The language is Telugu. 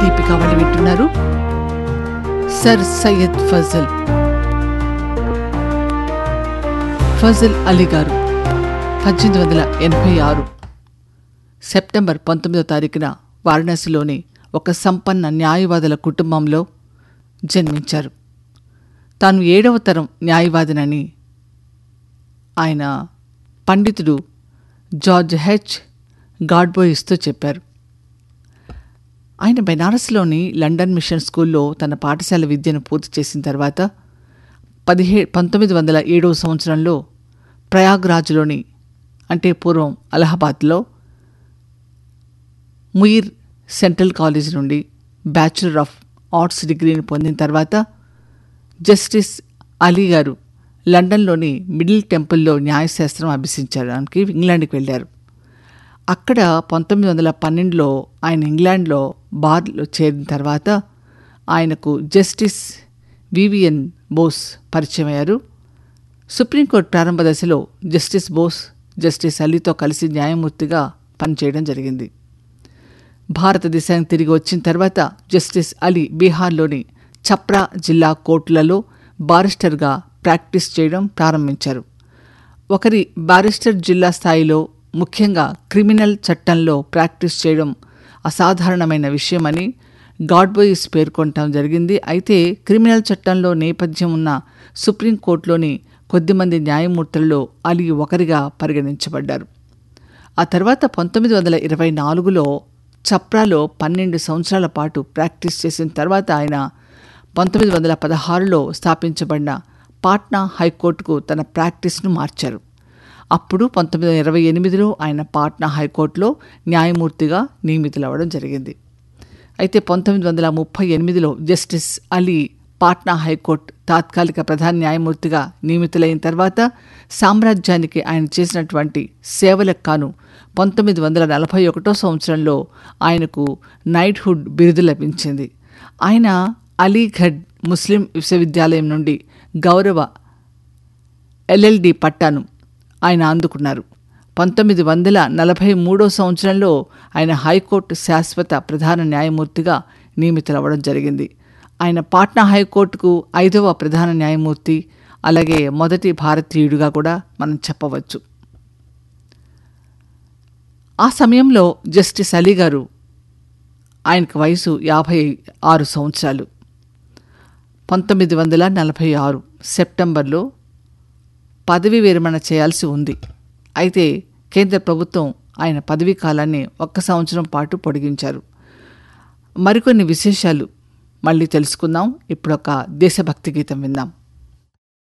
దీపిక వాళ్ళు వింటున్నారు సర్ సయ్యద్ ఫజల్ ఫజల్ అలీ గారు పద్దెనిమిది వందల ఎనభై ఆరు సెప్టెంబర్ పంతొమ్మిదో తారీఖున వారణాసిలోని ఒక సంపన్న న్యాయవాదుల కుటుంబంలో జన్మించారు తాను ఏడవ తరం న్యాయవాదినని ఆయన పండితుడు జార్జ్ హెచ్ గాడ్బోయిస్తో చెప్పారు ఆయన బెనారస్లోని లండన్ మిషన్ స్కూల్లో తన పాఠశాల విద్యను పూర్తి చేసిన తర్వాత పదిహే పంతొమ్మిది వందల ఏడవ సంవత్సరంలో ప్రయాగ్రాజ్లోని అంటే పూర్వం అలహాబాద్లో ముయిర్ సెంట్రల్ కాలేజ్ నుండి బ్యాచులర్ ఆఫ్ ఆర్ట్స్ డిగ్రీని పొందిన తర్వాత జస్టిస్ అలీ గారు లండన్లోని మిడిల్ టెంపుల్లో న్యాయశాస్త్రం అభ్యసించడానికి ఇంగ్లాండ్కి వెళ్ళారు అక్కడ పంతొమ్మిది వందల పన్నెండులో ఆయన ఇంగ్లాండ్లో బార్లో చేరిన తర్వాత ఆయనకు జస్టిస్ వివిఎన్ బోస్ పరిచయం అయ్యారు సుప్రీంకోర్టు ప్రారంభ దశలో జస్టిస్ బోస్ జస్టిస్ అలీతో కలిసి న్యాయమూర్తిగా పనిచేయడం జరిగింది భారతదేశానికి తిరిగి వచ్చిన తర్వాత జస్టిస్ అలీ బీహార్లోని ఛప్రా జిల్లా కోర్టులలో బారిస్టర్గా ప్రాక్టీస్ చేయడం ప్రారంభించారు ఒకరి బారిస్టర్ జిల్లా స్థాయిలో ముఖ్యంగా క్రిమినల్ చట్టంలో ప్రాక్టీస్ చేయడం అసాధారణమైన విషయమని గాడ్బోయిస్ పేర్కొనటం జరిగింది అయితే క్రిమినల్ చట్టంలో నేపథ్యం ఉన్న సుప్రీంకోర్టులోని కొద్దిమంది న్యాయమూర్తులలో అలీ ఒకరిగా పరిగణించబడ్డారు ఆ తర్వాత పంతొమ్మిది వందల ఇరవై నాలుగులో చప్రాలో పన్నెండు సంవత్సరాల పాటు ప్రాక్టీస్ చేసిన తర్వాత ఆయన పంతొమ్మిది వందల పదహారులో స్థాపించబడిన పాట్నా హైకోర్టుకు తన ప్రాక్టీస్ను మార్చారు అప్పుడు పంతొమ్మిది వందల ఇరవై ఎనిమిదిలో ఆయన పాట్నా హైకోర్టులో న్యాయమూర్తిగా నియమితులవ్వడం జరిగింది అయితే పంతొమ్మిది వందల ముప్పై ఎనిమిదిలో జస్టిస్ అలీ పాట్నా హైకోర్టు తాత్కాలిక ప్రధాన న్యాయమూర్తిగా నియమితులైన తర్వాత సామ్రాజ్యానికి ఆయన చేసినటువంటి సేవలకు కాను పంతొమ్మిది వందల నలభై ఒకటో సంవత్సరంలో ఆయనకు నైట్హుడ్ బిరుదు లభించింది ఆయన అలీఘడ్ ముస్లిం విశ్వవిద్యాలయం నుండి గౌరవ ఎల్ఎల్డి పట్టాను ఆయన అందుకున్నారు పంతొమ్మిది వందల నలభై మూడో సంవత్సరంలో ఆయన హైకోర్టు శాశ్వత ప్రధాన న్యాయమూర్తిగా నియమితులవ్వడం జరిగింది ఆయన పాట్నా హైకోర్టుకు ఐదవ ప్రధాన న్యాయమూర్తి అలాగే మొదటి భారతీయుడిగా కూడా మనం చెప్పవచ్చు ఆ సమయంలో జస్టిస్ అలీ గారు ఆయనకు వయసు యాభై ఆరు సంవత్సరాలు పంతొమ్మిది వందల నలభై ఆరు సెప్టెంబర్లో పదవి విరమణ చేయాల్సి ఉంది అయితే కేంద్ర ప్రభుత్వం ఆయన పదవీ కాలాన్ని ఒక్క సంవత్సరం పాటు పొడిగించారు మరికొన్ని విశేషాలు మళ్ళీ తెలుసుకుందాం ఇప్పుడు ఒక దేశభక్తి గీతం విందాం